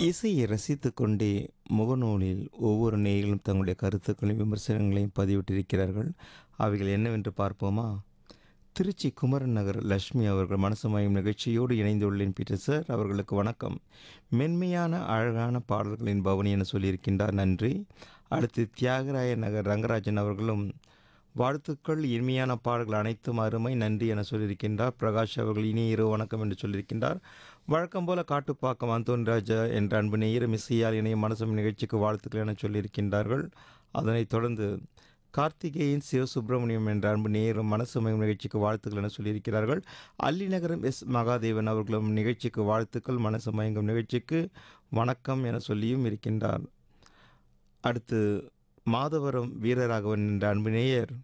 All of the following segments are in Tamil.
இசையை ரசித்துக் கொண்டே முகநூலில் ஒவ்வொரு நேயர்களும் தங்களுடைய கருத்துக்களையும் விமர்சனங்களையும் பதிவிட்டிருக்கிறார்கள் அவைகள் என்னவென்று பார்ப்போமா திருச்சி குமரன் நகர் லட்சுமி அவர்கள் மனசுமயம் நிகழ்ச்சியோடு இணைந்துள்ளேன் பீட்டர் சார் அவர்களுக்கு வணக்கம் மென்மையான அழகான பாடல்களின் பவனி என சொல்லியிருக்கின்றார் நன்றி அடுத்து தியாகராய நகர் ரங்கராஜன் அவர்களும் வாழ்த்துக்கள் இனிமையான பாடல்கள் அனைத்தும் அருமை நன்றி என சொல்லியிருக்கின்றார் பிரகாஷ் அவர்கள் இனிய இரவு வணக்கம் என்று சொல்லியிருக்கின்றார் வழக்கம் போல காட்டுப்பாக்கம் அந்தோன் ராஜா என்ற அன்பு நேயர் மிஸ்ஸையால் இணைய மனசம் நிகழ்ச்சிக்கு வாழ்த்துக்கள் என சொல்லியிருக்கின்றார்கள் அதனைத் தொடர்ந்து கார்த்திகேயன் சிவசுப்பிரமணியம் என்ற அன்பு நேயரும் மனசுமயம் நிகழ்ச்சிக்கு வாழ்த்துக்கள் என சொல்லியிருக்கிறார்கள் அல்லிநகரம் எஸ் மகாதேவன் அவர்களும் நிகழ்ச்சிக்கு வாழ்த்துக்கள் மனசு மயங்கும் நிகழ்ச்சிக்கு வணக்கம் என சொல்லியும் இருக்கின்றார் அடுத்து மாதவரம் வீரராகவன் என்ற அன்பு நேயர்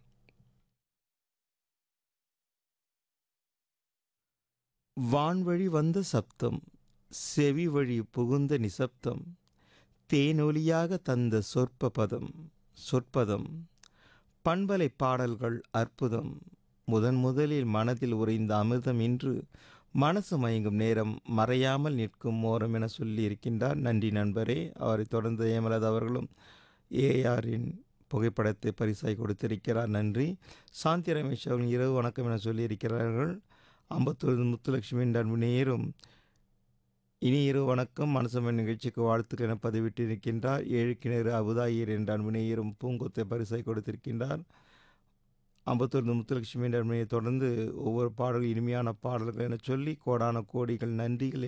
வான்வழி வந்த சப்தம் செவி வழி புகுந்த நிசப்தம் தேனொலியாக தந்த சொற்ப பதம் சொற்பதம் பண்பலை பாடல்கள் அற்புதம் முதன் முதலில் மனதில் உறைந்த அமிர்தம் இன்று மனசு மயங்கும் நேரம் மறையாமல் நிற்கும் ஓரம் என சொல்லி இருக்கின்றார் நன்றி நண்பரே அவரை தொடர்ந்து ஏமலது அவர்களும் ஏஆரின் புகைப்படத்தை பரிசாய் கொடுத்திருக்கிறார் நன்றி சாந்தி ரமேஷ் அவர்கள் இரவு வணக்கம் என சொல்லியிருக்கிறார்கள் அம்பத்தூர் முத்துலட்சுமி என்ற அன்பு நேரும் இனி இரவு வணக்கம் மனசமன் நிகழ்ச்சிக்கு வாழ்த்துக்கள் என பதிவிட்டிருக்கின்றார் ஏழு கிணறு அபுதாயர் என்ற அன்பு நேயரும் பூங்கொத்தை பரிசாய் கொடுத்திருக்கின்றார் அம்பத்தூர் முத்துலட்சுமி என்ற அன்பனையை தொடர்ந்து ஒவ்வொரு பாடல்கள் இனிமையான பாடல்கள் என சொல்லி கோடான கோடிகள் நன்றிகள்